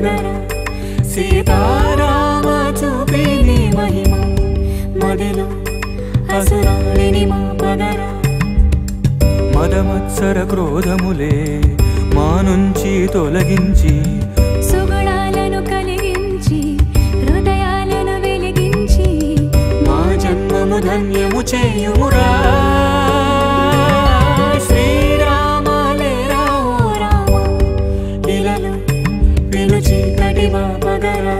పదర సీతారామ చూపిని మహిమ మదిలో అసురాలిని మా పదర మదమత్సర క్రోధములే మా నుంచి తొలగించి సుగుణాలను కలిగించి హృదయాలను వెలిగించి మా జన్మము ధన్యము చేయుమురా శ్రీరామ లేరా ఓ రామ ఇలలు పిలుచి కటివా పగరా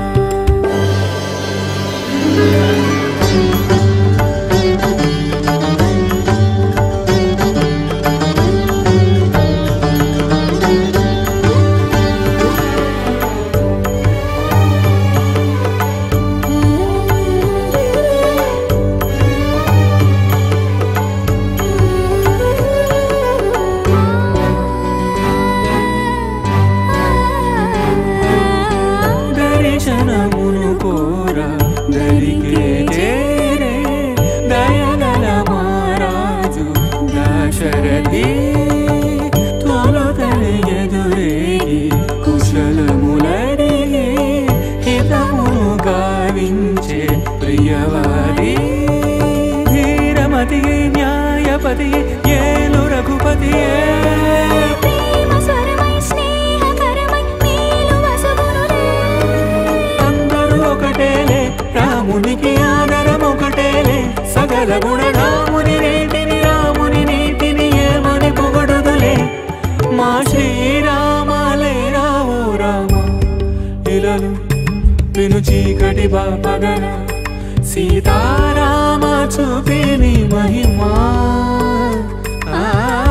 దర్శనమును కోర దరికే చేరే దయగల మహారాజు దశరథి తొలతని ఎదురేగి కుశలములడిగి హితమును గావించే ప్రియవాది ధీరమతి న్యాయపతి ఏలు రఘుపతియే ప్రేమ స్వరమై స్నేహకరమై మేలు వసగునులే అందరూ ఒకటేలే రామునికి ఆదరం ఒకటేలే సకల గుణ రాముని రేటిని రాముని నీతిని ఏమని పొగడుదులే మా శ్రీరామాలే రావు రామ ఇలలు విను చీకటి బాపగర సీతారామ చూపిని మహిమా ఆ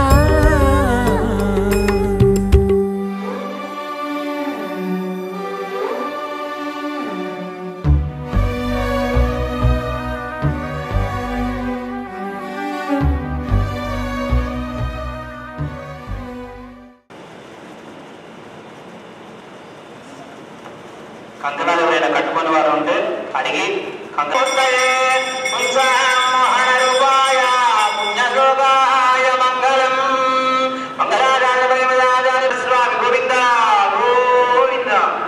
కంకణాలు ఎవరైనా కట్టుకుని వారు ఉంటే అడిగి కంకణే ఉత్సాహ రూపాయ పుణ్యలోకాయ మంగళం మంగళాచార్య పరిమళాచార్య స్వామి గోవింద గోవింద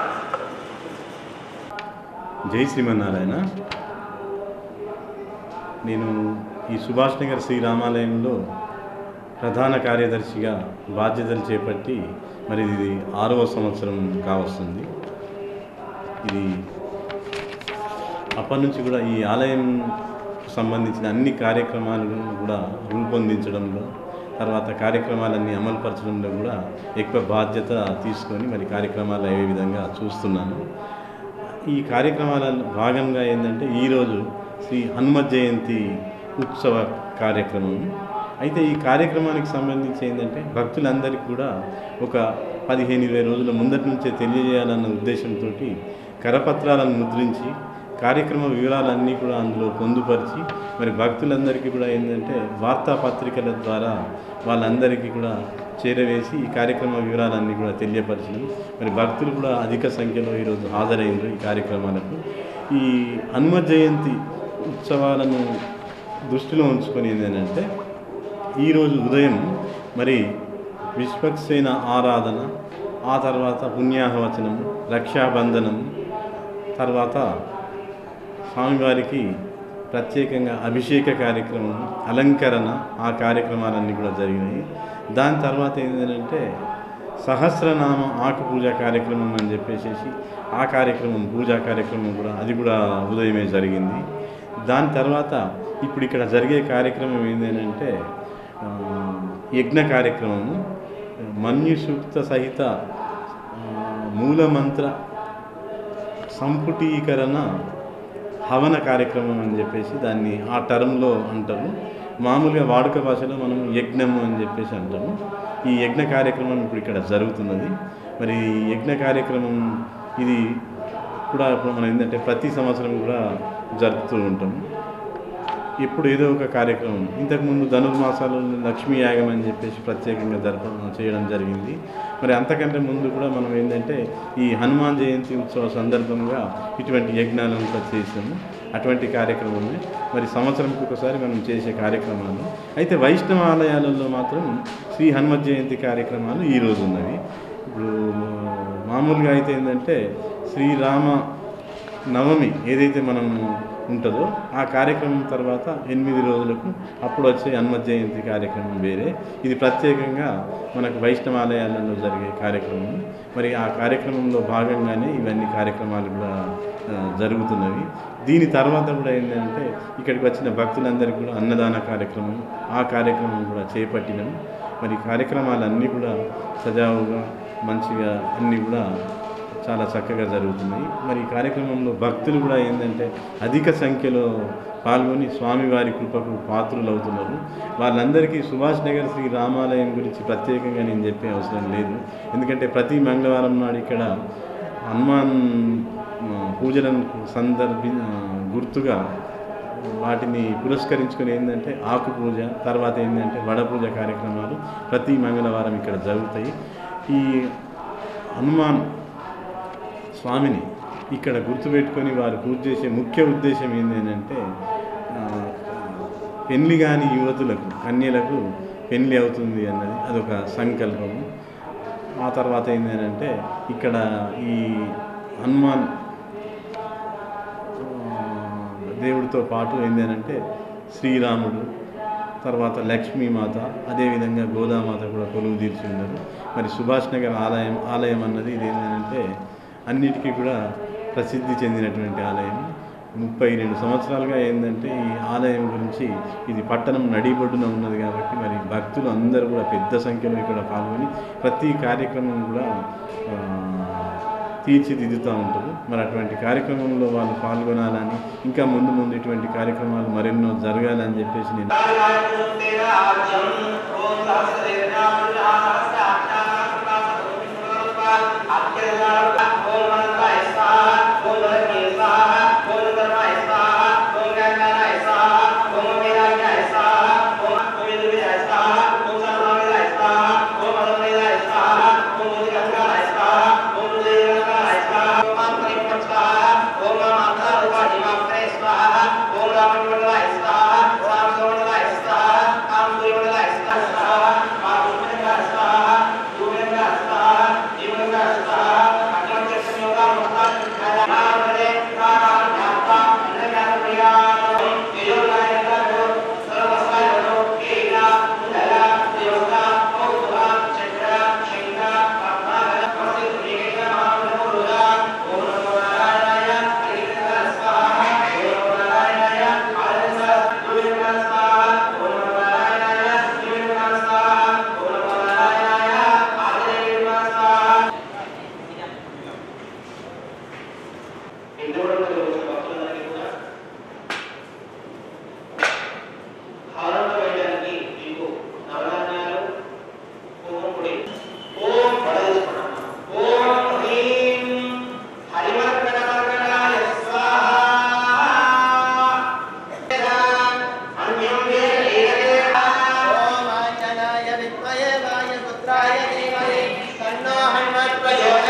జై శ్రీమన్నారాయణ నేను ఈ సుభాష్ నగర్ శ్రీరామాలయంలో ప్రధాన కార్యదర్శిగా బాధ్యతలు చేపట్టి మరి ఇది ఆరవ సంవత్సరం కావస్తుంది ఇది అప్పటి నుంచి కూడా ఈ ఆలయం సంబంధించిన అన్ని కార్యక్రమాలను కూడా రూపొందించడంలో తర్వాత కార్యక్రమాలన్నీ అమలుపరచడంలో కూడా ఎక్కువ బాధ్యత తీసుకొని మరి కార్యక్రమాలు అయ్యే విధంగా చూస్తున్నాను ఈ కార్యక్రమాల భాగంగా ఏంటంటే ఈరోజు శ్రీ హనుమత్ జయంతి ఉత్సవ కార్యక్రమం అయితే ఈ కార్యక్రమానికి సంబంధించి ఏంటంటే భక్తులందరికీ కూడా ఒక పదిహేను ఇరవై రోజుల ముందటి నుంచే తెలియజేయాలన్న ఉద్దేశంతో కరపత్రాలను ముద్రించి కార్యక్రమ వివరాలన్నీ కూడా అందులో పొందుపరిచి మరి భక్తులందరికీ కూడా ఏంటంటే వార్తాపత్రికల ద్వారా వాళ్ళందరికీ కూడా చేరవేసి ఈ కార్యక్రమ వివరాలన్నీ కూడా తెలియపరిచినాం మరి భక్తులు కూడా అధిక సంఖ్యలో ఈరోజు హాజరైనరు ఈ కార్యక్రమాలకు ఈ హనుమ జయంతి ఉత్సవాలను దృష్టిలో ఉంచుకొని ఏంటంటే ఈరోజు ఉదయం మరి విశ్వక్సేన ఆరాధన ఆ తర్వాత పుణ్యాహవచనం రక్షాబంధనం తర్వాత స్వామివారికి ప్రత్యేకంగా అభిషేక కార్యక్రమం అలంకరణ ఆ కార్యక్రమాలన్నీ కూడా జరిగినాయి దాని తర్వాత ఏంటంటే సహస్రనామ ఆకు పూజ కార్యక్రమం అని చెప్పేసి ఆ కార్యక్రమం పూజా కార్యక్రమం కూడా అది కూడా ఉదయమే జరిగింది దాని తర్వాత ఇప్పుడు ఇక్కడ జరిగే కార్యక్రమం ఏంటంటే ఆ, యజ్ఞ కార్యక్రమము మన్యు సూక్త సహిత ఆ, మూలమంత్ర సంపుటీకరణ హవన కార్యక్రమం అని చెప్పేసి దాన్ని ఆ టర్మ్లో అంటారు మామూలుగా వాడుక భాషలో మనం యజ్ఞము అని చెప్పేసి అంటాము ఈ యజ్ఞ కార్యక్రమం ఇప్పుడు ఇక్కడ జరుగుతున్నది మరి ఈ యజ్ఞ కార్యక్రమం ఇది కూడా ఇప్పుడు మనం ఏంటంటే ప్రతి సంవత్సరం కూడా జరుపుతూ ఉంటాము ఎప్పుడు ఏదో ఒక కార్యక్రమం ఇంతకుముందు ధనుర్మాసాలలో లక్ష్మీ యాగం అని చెప్పేసి ప్రత్యేకంగా జరప చేయడం జరిగింది మరి అంతకంటే ముందు కూడా మనం ఏంటంటే ఈ హనుమాన్ జయంతి ఉత్సవ సందర్భంగా ఇటువంటి యజ్ఞాలను కూడా చేసాము అటువంటి కార్యక్రమమే మరి సంవత్సరంకి ఒకసారి మనం చేసే కార్యక్రమాలు అయితే వైష్ణవ ఆలయాలలో మాత్రం శ్రీ హనుమత్ జయంతి కార్యక్రమాలు ఈ రోజు ఉన్నవి ఇప్పుడు మామూలుగా అయితే ఏంటంటే శ్రీరామ నవమి ఏదైతే మనం ఉంటుందో ఆ కార్యక్రమం తర్వాత ఎనిమిది రోజులకు అప్పుడు వచ్చే హనుమత్ జయంతి కార్యక్రమం వేరే ఇది ప్రత్యేకంగా మనకు వైష్ణవాలయాలలో జరిగే కార్యక్రమం మరి ఆ కార్యక్రమంలో భాగంగానే ఇవన్నీ కార్యక్రమాలు కూడా ఆ, జరుగుతున్నవి దీని తర్వాత కూడా ఏంటంటే ఇక్కడికి వచ్చిన భక్తులందరికీ కూడా అన్నదాన కార్యక్రమం ఆ కార్యక్రమం కూడా చేపట్టినాం మరి ఈ కార్యక్రమాలన్నీ కూడా సజావుగా మంచిగా అన్నీ కూడా చాలా చక్కగా జరుగుతున్నాయి మరి ఈ కార్యక్రమంలో భక్తులు కూడా ఏంటంటే అధిక సంఖ్యలో పాల్గొని స్వామివారి కృపకు పాత్రులు అవుతున్నారు వాళ్ళందరికీ సుభాష్ నగర్ శ్రీ రామాలయం గురించి ప్రత్యేకంగా నేను చెప్పే అవసరం లేదు ఎందుకంటే ప్రతి మంగళవారం నాడు ఇక్కడ హనుమాన్ ఆ, పూజలను సందర్భి ఆ, గుర్తుగా వాటిని పురస్కరించుకొని ఏంటంటే ఆకు పూజ తర్వాత ఏంటంటే వడ పూజ కార్యక్రమాలు ప్రతి మంగళవారం ఇక్కడ జరుగుతాయి ఈ హనుమాన్ స్వామిని ఇక్కడ గుర్తుపెట్టుకొని వారు పూజ చేసే ముఖ్య ఉద్దేశం ఏంటంటే ఆ, పెళ్లి కాని యువతులకు కన్యలకు పెళ్లి అవుతుంది అన్నది అదొక సంకల్పము ఆ తర్వాత ఏంటంటే ఇక్కడ ఈ హనుమాన్ ఆ, దేవుడితో పాటు ఏంటంటే శ్రీరాముడు తర్వాత లక్ష్మీమాత అదేవిధంగా గోదామాత కూడా కొలువు తీర్చి ఉన్నారు మరి సుభాష్ నగర్ ఆలయం ఆలయం అన్నది ఇది ఏంటంటే అన్నిటికీ కూడా ప్రసిద్ధి చెందినటువంటి ఆలయం ముప్పై రెండు సంవత్సరాలుగా ఏంటంటే ఈ ఆలయం గురించి ఇది పట్టణం నడిబొడ్డున ఉన్నది కాబట్టి మరి భక్తులు అందరూ కూడా పెద్ద సంఖ్యలో ఇక్కడ పాల్గొని ప్రతి కార్యక్రమం కూడా ఆ, తీర్చిదిద్దుతూ ఉంటారు మరి అటువంటి కార్యక్రమంలో వాళ్ళు పాల్గొనాలని ఇంకా ముందు ముందు ఇటువంటి కార్యక్రమాలు మరెన్నో జరగాలని చెప్పేసి నేను ఓం ఆంజనాయ విద్మహే వాయుపుత్రాయ ధీమహి తన్నో హనుమత్ ప్రచోదయాత్